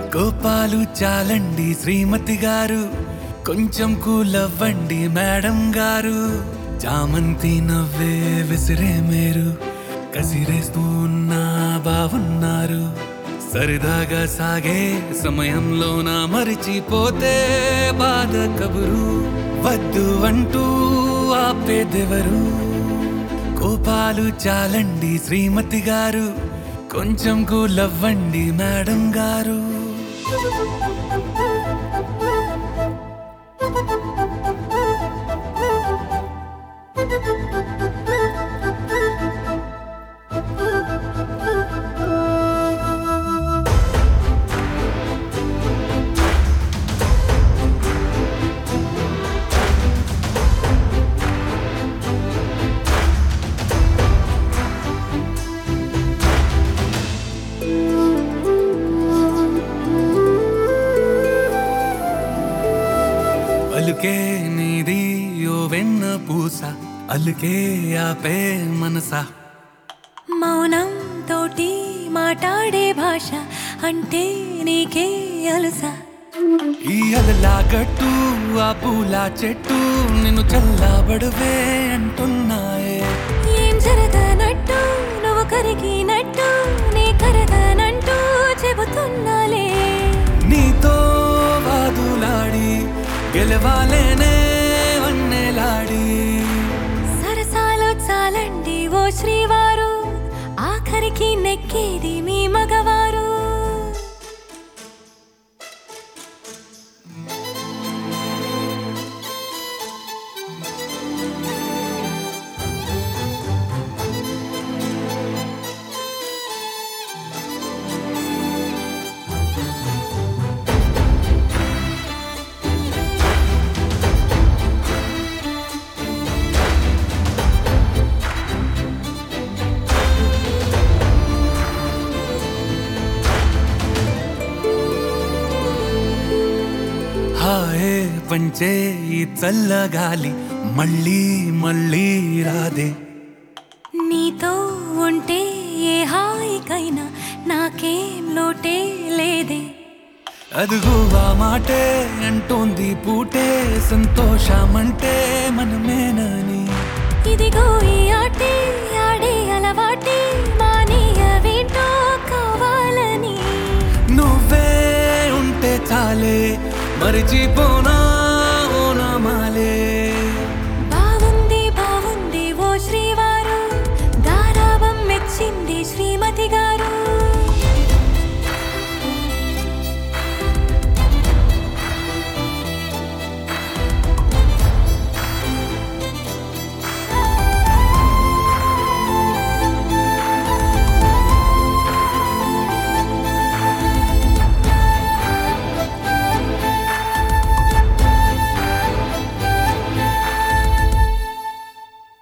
కోపాలు చాలండి శ్రీమతి గారు కొంచెం కూలవ్వండి మేడం గారు చామంతి నవ్వే విసిరే మేరు కసిరేస్తూ ఉన్నా బాగున్నారు సరదాగా సాగే సమయంలోన మరిచిపోతే బాధ కబురు వద్దు అంటూ ఆపేదెవరు కోపాలు చాలండి శ్రీమతి గారు కొంచెం కూలవ్వండి మేడం గారు పలుకే నీది ఓ వెన్న పూస అలుకే ఆపే మనసా మౌనం తోటి మాట్లాడే భాష అంటే నీకే అలుసా ఈ అలలా గట్టు ఆ పూల చెట్టు నిన్ను చల్లబడువే అంటున్నాయే ఏం జరగనట్టు నువ్వు కరిగినట్టు నీ కరగనంటూ చెబుతున్నాలే నీతో వాదులాడి గెలవాలేనే వన్నెలాడి సరసాలు చాలండి ఓ శ్రీవారు ఆఖరికి నెక్కేది మీ మగవారు హాయే పంచే ఈ చల్లగాలి మళ్ళీ మళ్ళీ రాదే నీతో ఉంటే ఏ హాయికైనా నాకేం లోటే లేదే అదుగు ఆ మాటే అంటోంది పూటే సంతోషమంటే మనమేనని ఇదిగో ఈ ఆటే ఆడే అలవాటే మానేయవేంటో కావాలని నువ్వే ఉంటే చాలే మరిచిపో